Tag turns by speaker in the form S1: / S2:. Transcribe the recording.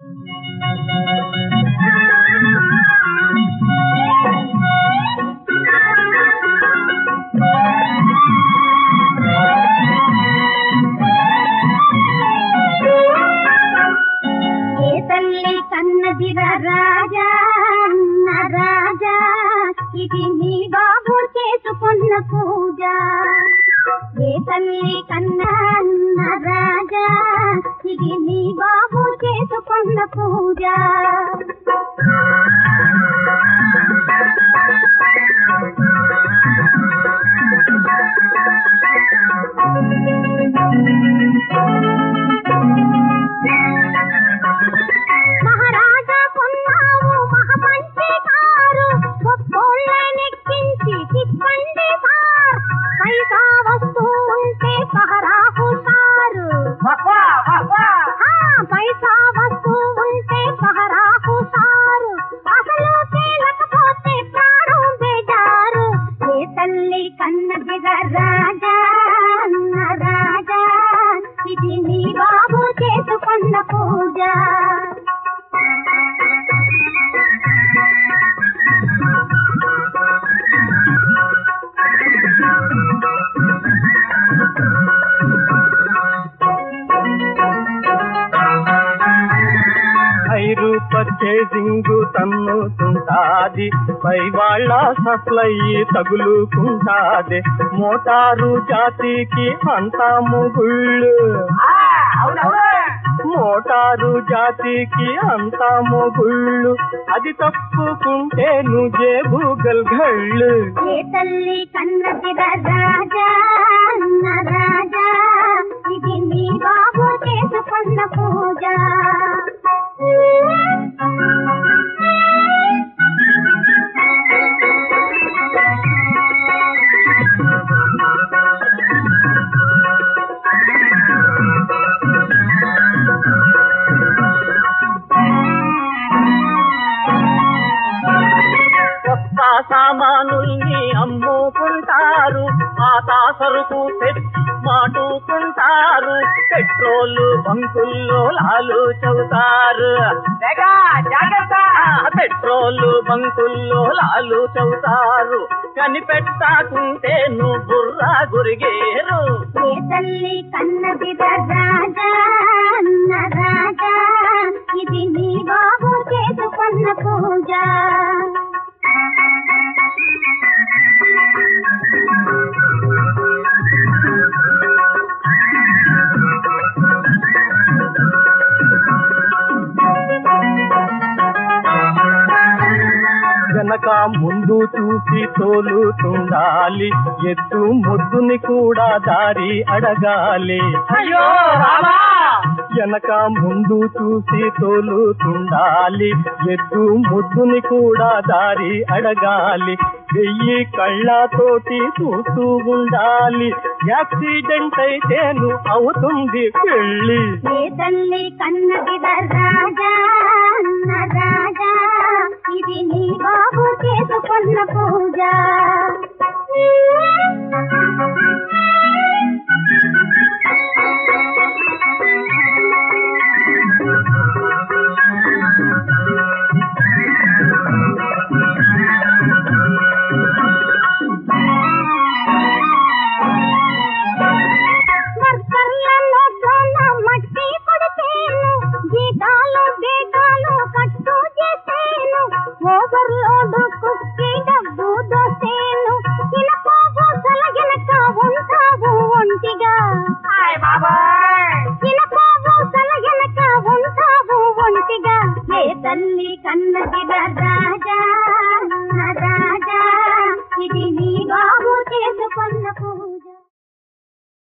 S1: ఏ తల్లి కన్నదిర రాజా అన్న రాజా ఇది నీ బాబు చేసుకున్న పూజ ఏ తల్లి కన్నా అన్న రాజా ఇది నీ బాబు చేసుకున్న పూజ మహారాజా కొన్నావు మహమంచి కారు గొప్పోళ్ళనెక్కించి తిప్పండి సార్ పైసా వస్తూ ఉంటే పహరా హుషారు ఆ, పైసా వస్తూ ఉంటే పహరా హుషారు అసలు తేలకపోతే ప్రాణం బేజారు ఏ తల్లి కన్నదిగ రాజా అన్న రాజా ఇది నీ బాబు చేసుకున్న పూజ
S2: ఐరు పర్చేసింగ్ తన్నుతుంటాది పై వాళ్ళ సప్లై తగులుకుంటాది మోటారు జాతికి అంతా మొగుళ్ళు మోటారు జాతికి అంతా మొగుళ్ళు అది తప్పుకుంటే నువ్వే గూగల్ గళ్ళు
S1: ఏ తల్లి కన్నదిర రాజా అన్న రాజా ఇది నీ బాబు చేసుకున్న పూజ
S2: కొత్త సామానుల్ని అమ్ముకుంటారు పాత సరుకు తెచ్చి మాటుకుంటారు పెట్రోల్ బంకుల్లో లాలు చదువుతారు పెట్రోల్ బంకుల్లో లాలు చదువుతారు కనిపెట్టాకుంటే నువ్వు బుర్రా గురిగేరు
S1: ఏ తల్లి కన్నదిర రాజా అన్న రాజా ఇది నీ బాబు చేసుకున్న పూజ
S2: వెనక ముందు చూసి తోలుతుండాలి ఎద్దు ముద్దుని కూడా దారి అడగాలి
S3: అయ్యో రామా
S2: వెనక ముందు చూసి తోలుతుండాలి ఎద్దు ముద్దుని కూడా దారి అడగాలి వెయ్యి కళ్ళతోటి చూస్తూ ఉండాలి యాక్సిడెంట్ అయితే నువ్వు అవుతుంది పెళ్ళి
S1: ఏ తల్లి కన్నదిర రాజా అన్న రాజా ఇది నీ బాబు చేసుకున్న పూజ